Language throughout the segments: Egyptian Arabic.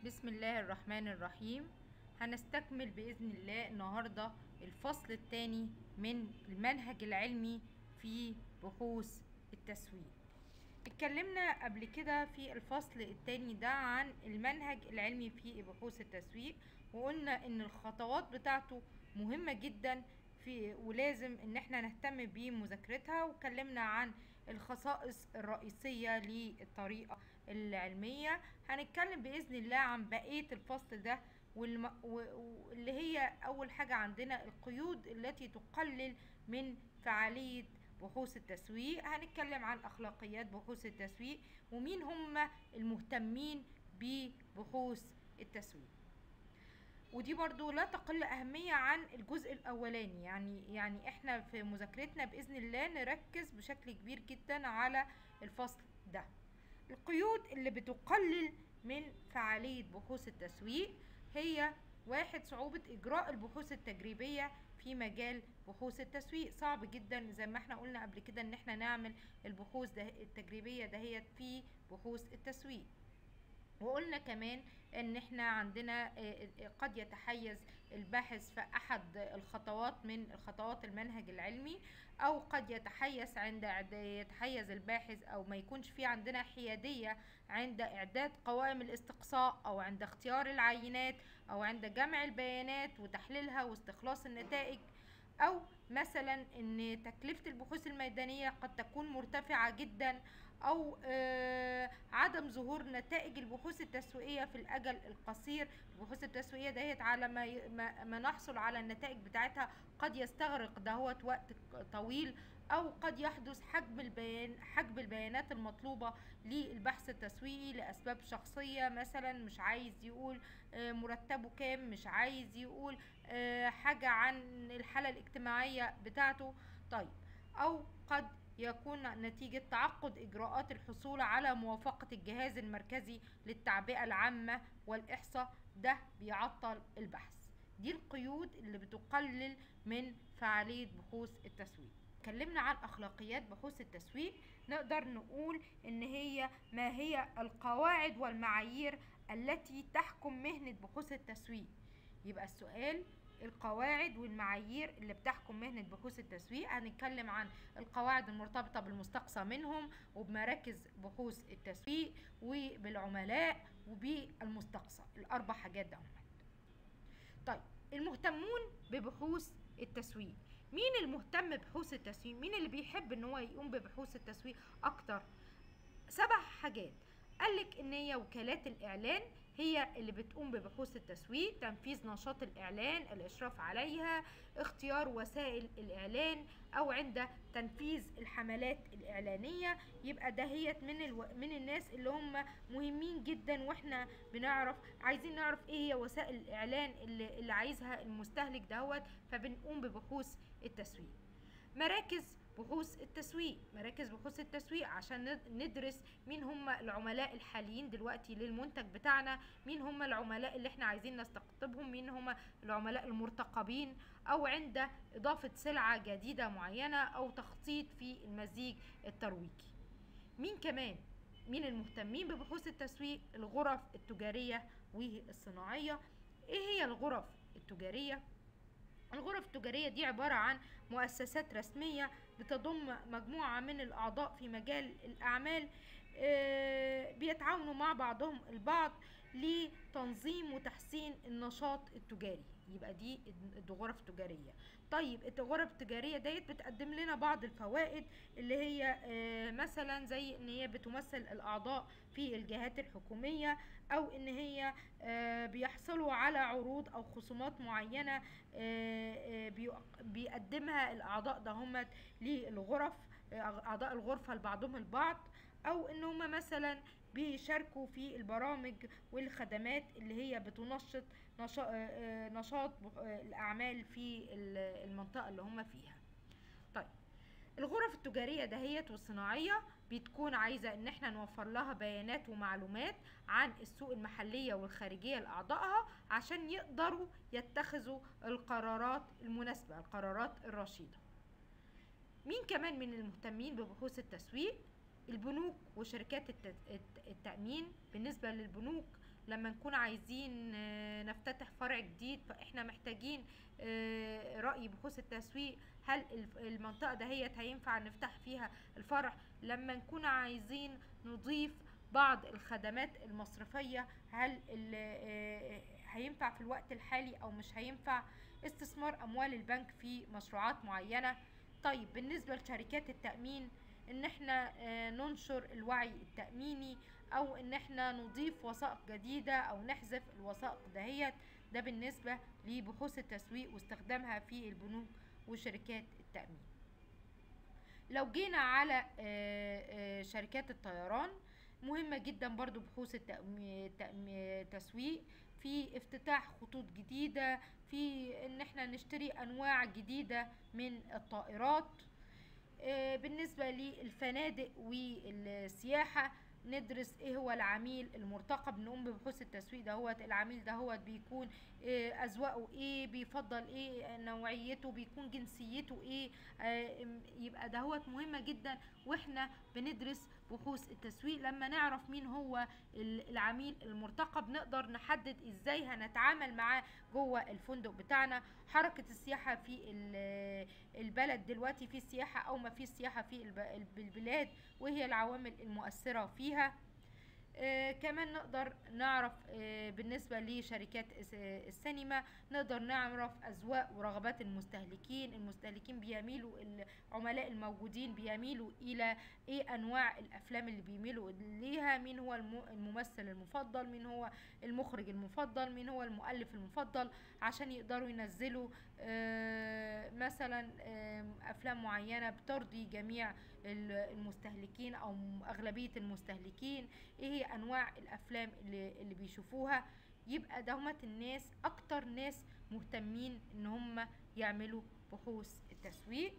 بسم الله الرحمن الرحيم هنستكمل بإذن الله النهاردة الفصل الثاني من المنهج العلمي في بحوث التسويق اتكلمنا قبل كده في الفصل الثاني ده عن المنهج العلمي في بحوث التسويق وقلنا ان الخطوات بتاعته مهمة جدا في ولازم ان احنا نهتم بمذاكرتها واتكلمنا عن الخصائص الرئيسية للطريقة العلمية هنتكلم بإذن الله عن بقية الفصل ده والم... و- واللي هي أول حاجة عندنا القيود التي تقلل من فعالية بحوث التسويق هنتكلم عن أخلاقيات بحوث التسويق ومين هم المهتمين ببحوث التسويق ودي برضو لا تقل أهمية عن الجزء الأولاني يعني يعني احنا في مذاكرتنا بإذن الله نركز بشكل كبير جدا على الفصل ده القيود اللي بتقلل من فعالية بحوث التسويق هي واحد صعوبة إجراء البحوث التجريبية في مجال بحوث التسويق صعب جدا زي ما احنا قلنا قبل كده ان احنا نعمل البحوث ده التجريبية دهيت في بحوث التسويق وقلنا كمان ان احنا عندنا آه، آه، قد يتحيز الباحث في احد الخطوات من خطوات المنهج العلمي او قد يتحيز عند إعد- يتحيز الباحث او ما يكونش في عندنا حيادية عند اعداد قوائم الاستقصاء او عند اختيار العينات او عند جمع البيانات وتحليلها واستخلاص النتائج او مثلا ان تكلفة البحوث الميدانية قد تكون مرتفعة جدا او آه عدم ظهور نتائج البحوث التسويقية في الاجل القصير البحوث التسويقية دهيت على ما, ي- ما, ما نحصل على النتائج بتاعتها قد يستغرق دهوت وقت طويل او قد يحدث حجب البيان حجب البيانات المطلوبة للبحث التسويقي لاسباب شخصية مثلا مش عايز يقول آه، مرتبه كام مش عايز يقول آه، حاجة عن الحالة الاجتماعية بتاعته طيب او قد يكون نتيجة تعقد إجراءات الحصول على موافقة الجهاز المركزي للتعبئة العامة والإحصاء ده بيعطل البحث دي القيود اللي بتقلل من فعالية بحوث التسويق اتكلمنا عن اخلاقيات بحوث التسويق نقدر نقول ان هي ما هي القواعد والمعايير التي تحكم مهنة بحوث التسويق يبقى السؤال القواعد والمعايير اللي بتحكم مهنة بحوث التسويق هنتكلم عن القواعد المرتبطة بالمستقصى منهم وبمراكز بحوث التسويق وبالعملاء وبالمستقصى الأربع حاجات ده هم. طيب المهتمون ببحوث التسويق مين المهتم ببحوث التسويق مين اللي بيحب ان هو يقوم ببحوث التسويق اكتر سبع حاجات قالك ان هي وكالات الاعلان هي اللي بتقوم ببحوث التسويق تنفيذ نشاط الاعلان الاشراف عليها اختيار وسائل الاعلان او عند تنفيذ الحملات الاعلانيه يبقى دهيت من الو... من الناس اللي هم مهمين جدا واحنا بنعرف عايزين نعرف ايه هي وسائل الاعلان اللي, اللي عايزها المستهلك دهوت فبنقوم ببحوث التسويق مراكز بحوث التسويق مراكز بحوث التسويق عشان ند- ندرس مين هم العملاء الحاليين دلوقتي للمنتج بتاعنا مين هم العملاء اللي احنا عايزين نستقطبهم مين هم العملاء المرتقبين او عند اضافة سلعة جديدة معينة او تخطيط في المزيج الترويجي مين كمان مين المهتمين ببحوث التسويق الغرف التجارية والصناعية ايه هي الغرف التجارية الغرف التجارية دي عبارة عن مؤسسات رسمية بتضم مجموعة من الأعضاء في مجال الأعمال آه، بيتعاونوا مع بعضهم البعض لتنظيم وتحسين النشاط التجاري يبقى دي الغرف التجارية طيب الغرف التجارية ديت بتقدم لنا بعض الفوائد اللي هي آه، مثلا زي ان هي بتمثل الاعضاء في الجهات الحكومية او ان هي آه، بيحصلوا على عروض او خصومات معينة آه، آه، بيق- بيقدمها الاعضاء دهمت للغرف آه، اعضاء الغرفة لبعضهم البعض او ان هم مثلا بيشاركوا في البرامج والخدمات اللي هي بتنشط نشا- آه، آه، نشاط بح- آه، الاعمال في ال- المنطقة اللي هم فيها طيب الغرف التجارية دهيت والصناعية بتكون عايزة ان احنا نوفر لها بيانات ومعلومات عن السوق المحلية والخارجية لأعضائها عشان يقدروا يتخذوا القرارات المناسبة القرارات الرشيدة مين كمان من المهتمين ببحوث التسويق البنوك وشركات الت- الت- التأمين بالنسبة للبنوك لما نكون عايزين آه، نفتتح فرع جديد فاحنا محتاجين آه، رأي بخصوص التسويق هل الف- المنطقة دهيت هينفع نفتح فيها الفرع لما نكون عايزين نضيف بعض الخدمات المصرفية هل ال- آه، هينفع في الوقت الحالي او مش هينفع استثمار اموال البنك في مشروعات معينة طيب بالنسبة لشركات التأمين ان احنا آه، ننشر الوعي التأميني او ان احنا نضيف وثائق جديدة او نحذف الوثائق دهيت ده بالنسبة لبحوث التسويق واستخدامها في البنوك وشركات التأمين لو جينا على آه، آه، شركات الطيران مهمة جدا برضو بحوث التأمي- التأمي- التسويق في افتتاح خطوط جديدة في ان احنا نشتري انواع جديدة من الطائرات آه، بالنسبة للفنادق والسياحة ندرس ايه هو العميل المرتقب نقوم ببحوث التسويق دهوت العميل دهوت بيكون آه، اذواقه ايه بيفضل ايه نوعيته بيكون جنسيته ايه آه، ام- يبقى دهوت مهمة جدا واحنا بندرس بحوث التسويق لما نعرف مين هو ال- العميل المرتقب نقدر نحدد ازاي هنتعامل معاه جوه الفندق بتاعنا حركة السياحة في ال- البلد دلوقتي في سياحة او ما في سياحة في الب- الب- البلاد وهي العوامل المؤثرة فيها آه كمان نقدر نعرف آه بالنسبة لشركات الس- السينما نقدر نعرف أذواق ورغبات المستهلكين المستهلكين بيميلوا العملاء الموجودين بيميلوا إلى إيه أنواع الأفلام اللي بيميلوا ليها مين هو الم- الممثل المفضل مين هو المخرج المفضل مين هو المؤلف المفضل عشان يقدروا ينزلوا آه مثلا آم، أفلام معينة بترضي جميع ال- المستهلكين أو م- أغلبية المستهلكين ايه هي انواع الافلام اللي, اللي بيشوفوها يبقى دومت الناس اكتر ناس مهتمين ان هم يعملوا بحوث التسويق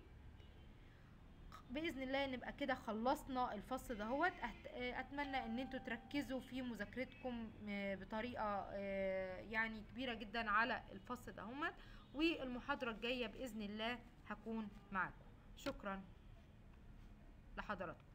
باذن الله نبقى كده خلصنا الفصل دهوت أت- اتمنى ان انتوا تركزوا في مذاكرتكم آه، بطريقه آه، يعني كبيره جدا على الفصل دهوت والمحاضره الجايه باذن الله هكون معاكم شكرا لحضراتكم